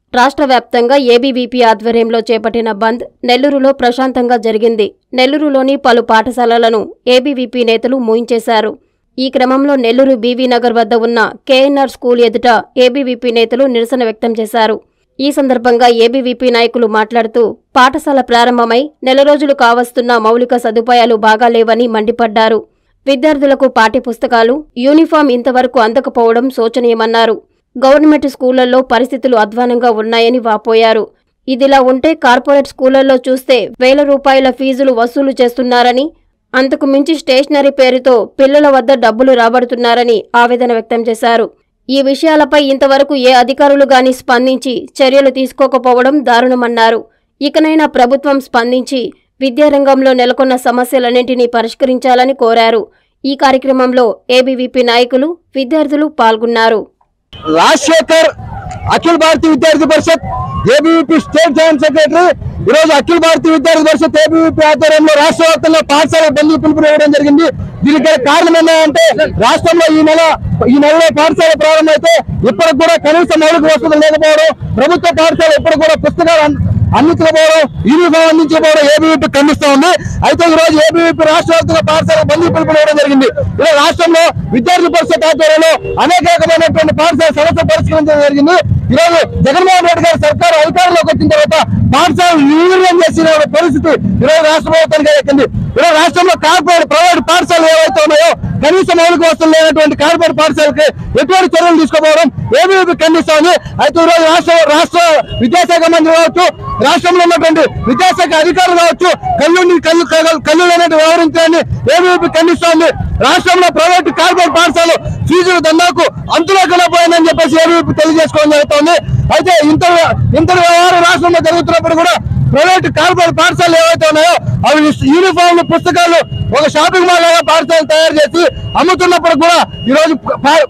రాష్ట్ర వ్యాప్తంగా ఏబీవీపీ ఆధ్వర్యంలో చేపట్టిన బంద్ నెల్లూరులో ప్రశాంతంగా జరిగింది నెల్లూరులోని పలు పాఠశాలలను ఏబీవీపీ నేతలు మూయించేశారు ఈ క్రమంలో నెల్లూరు బీవీ నగర్ వద్ద ఉన్న కేఎన్ఆర్ స్కూల్ ఎదుట ఏబీవీపీ నేతలు నిరసన వ్యక్తం చేశారు ఈ సందర్భంగా ఏబీవీపీ నాయకులు మాట్లాడుతూ పాఠశాల ప్రారంభమై నెల రోజులు కావస్తున్న మౌలిక సదుపాయాలు బాగాలేవని మండిపడ్డారు విద్యార్థులకు పాఠ్యపుస్తకాలు యూనిఫామ్ ఇంతవరకు అందకపోవడం శోచనీయమన్నారు గవర్నమెంట్ స్కూళ్లలో పరిస్థితులు అధ్వానంగా ఉన్నాయని వాపోయారు ఇదిలా ఉంటే కార్పొరేట్ స్కూళ్లలో చూస్తే వేల రూపాయల ఫీజులు వసూలు చేస్తున్నారని అంతకు మించి స్టేషనరీ పేరుతో పిల్లల వద్ద డబ్బులు రాబడుతున్నారని ఆవేదన వ్యక్తం చేశారు ఈ విషయాలపై ఇంతవరకు ఏ అధికారులు గాని స్పందించి చర్యలు తీసుకోకపోవడం దారుణమన్నారు ఇకనైనా ప్రభుత్వం స్పందించి విద్యారంగంలో నెలకొన్న సమస్యలన్నింటినీ పరిష్కరించాలని కోరారు ఈ కార్యక్రమంలో ఏబీవీపీ నాయకులు విద్యార్థులు పాల్గొన్నారు Rajasekhar Akhila Bharatiya Vidyarthi Parishad ABVP state joint secretary ఈ రోజు అఖిల భారతీయ విద్యార్థి పరిషత్ ఏబీవీపీ ఆధ్వర్యంలో రాష్ట్ర వ్యాప్తంగా పాఠశాల బంధువు పిలుపునివ్వడం జరిగింది దీనికి గల కారణం ఏంటంటే రాష్ట్రంలో ఈ నెల ఈ నెలలో పాఠశాల ప్రారంభమైతే ఇప్పటికి కూడా కనీస మౌలిక వసతులు లేకపోవడం ప్రభుత్వ పాఠశాల ఇప్పటికి కూడా పుస్తకాలు అన్- అందించకపోవడం యూనిఫామ్ అందించకపోవడం ఏబీవీపీ ఖండిస్తా ఉంది అయితే ఈ రోజు ఏబీవీపీ రాష్ట్ర వ్యాప్తంగా పాఠశాల బంధువు పిలుపునివ్వడం జరిగింది ఇలా రాష్ట్రంలో విద్యార్థి పరిషత్ ఆధ్వర్యంలో అనేక రకమైనటువంటి పాఠశాల సమస్య పరిష్కరించడం జరిగింది ఈ రోజు జగన్మోహన్ రెడ్డి గారి సర్కారు అధికారంలోకి వచ్చిన తర్వాత పాఠశాలలు నిర్వీర్యం చేసిన పరిస్థితి ఈ రోజు రాష్ట్ర ప్రభుత్వానికి ఎక్కింది ఈరోజు రాష్ట్రంలో కార్పొరేట్ ప్రైవేట్ పాఠశాలలు ఏవైతే ఉన్నాయో కనీస మౌలిక వసతులు లేనటువంటి కార్పొరేట్ పాఠశాలకి ఎటువంటి చర్యలు తీసుకోపోవడం ఏబీవీపీ ఖండిస్తోంది అయితే ఈ రోజు రాష్ట్ర రాష్ట్ర విద్యాశాఖ మంత్రి కావచ్చు రాష్ట్రంలో ఉన్నటువంటి విద్యాశాఖ అధికారులు కావచ్చు కళ్ళు కళ్ళు కళ్ళు- కళ్ళు లేనట్టు వ్యవహరించాలని ఏబీవీపీ ఖండిస్తోంది రాష్ట్రంలో ప్రైవేట్ కార్పొరేట్ పాఠశాలలు ఫీజుల దందాకు అంతులేకుండా పోయిందని చెప్పేసి ఏబీవీపీ తెలియజేసుకోవడం జరుగుతోంది అయితే ఇంత ఇంత వ్యవహారం రాష్ట్రంలో జరుగుతున్నప్పుడు కూడా ప్రైవేట్ కార్పొరేట్ పాఠశాలలు ఏవైతే ఉన్నాయో అవి యూనిఫామ్ పుస్తకాలు ఒక షాపింగ్ మాల్ లాగా పాఠశాలలు తయారు చేసి అమ్ముతున్నప్పుడు కూడా ఈ రోజు పా-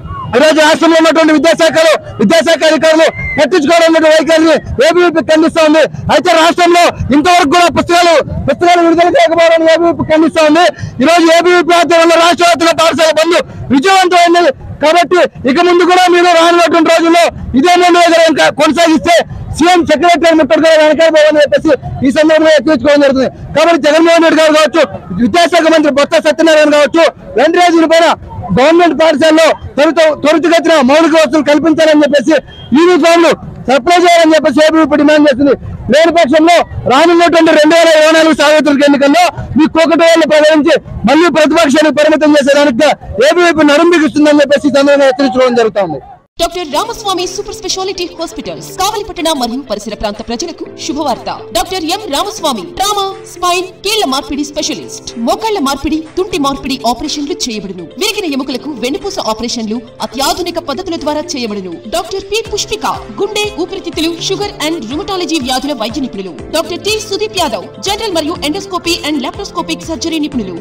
ఈ రోజు రాష్ట్రంలో ఉన్నటువంటి విద్యాశాఖలు విద్యాశాఖ అధికారులు పట్టించుకోవడం వైఖరిని ఏబీవీపీ ఖండిస్తోంది అయితే రాష్ట్రంలో ఇంతవరకు కూడా పుస్తకాలు పుస్తకాలు విడుదల చేయకపోవడం ఏబీవీపీ ఖండిస్తోంది ఈ రోజు ఏబీవీపీ ఆధ్వర్యంలో రాష్ట్ర వ్యాప్తంగా పాఠశాల బంద్ విజయవంతమైంది కాబట్టి ఇక ముందు కూడా మీరు రానున్నటువంటి రోజుల్లో ఇదే ముందు దగ్గర ఇంకా కొనసాగిస్తే సీఎం సెక్రటరీ ముట్టడి వెనకాలని చెప్పేసి ఈ సందర్భంగా ఎత్తించుకోవడం జరుగుతుంది కాబట్టి జగన్మోహన్ రెడ్డి గారు కావచ్చు విద్యాశాఖ మంత్రి బొత్స సత్యనారాయణ కావచ్చు రెండు రోజుల పైన గవర్నమెంట్ పాఠశాలలో త్వరిత త్వరితగతిన మౌలిక వసతులు కల్పించాలని చెప్పేసి యూనిఫామ్లు సప్లై చేయాలని చెప్పేసి ఏబీవీపీ డిమాండ్ చేస్తుంది లేని పక్షంలో రానున్నటువంటి రెండు వేల ఇరవై నాలుగు సార్వత్రిక ఎన్నికల్లో మీ కోకటి వేలను ప్రకటించి మళ్ళీ ప్రతిపక్షానికి పరిమితం చేసేదానికి ఏబీవీపీ నడుంబిగిస్తుందని చెప్పేసి ఈ సందర్భంగా హెచ్చరించుకోవడం జరుగుతుంది doctor Ramaswamy super speciality hospitals కావలిపట్టణ మరియు పరిసర ప్రాంత ప్రజలకు శుభవార్త doctor M Ramaswamy trauma spine కీళ్ల మార్పిడి స్పెషలిస్ట్ మోకాళ్ల మార్పిడి తుంటి మార్పిడి ఆపరేషన్లు చేయబడును విరిగిన ఎముకలకు వెన్నుపూస ఆపరేషన్లు అత్యాధునిక పద్ధతుల ద్వారా చేయబడును డాక్టర్ పి పుష్పిక గుండె ఊపిరితిత్తులు షుగర్ అండ్ రుమటాలజీ వ్యాధుల వైద్య నిపుణులు doctor T Sudeep Yadav general మరియు ఎండోస్కోపీ అండ్ లాప్రోస్కోపిక్ సర్జరీ నిపుణులు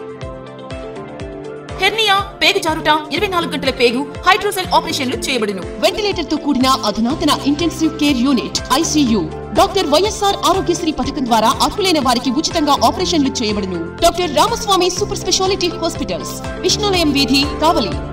హెర్నియా పేగు జారుట ఇరవై నాలుగు గంటల పేగు హైడ్రోసెల్ ఆపరేషన్లు చేయబడును వెంటిలేటర్ తో కూడిన అధునాతన intensive care unit ICU doctor YSR Aarogyasri పథకం ద్వారా అర్హులైన వారికి ఉచితంగా ఆపరేషన్లు చేయబడును doctor Ramaswamy super speciality hospitals Vishnulayam వీధి కావలి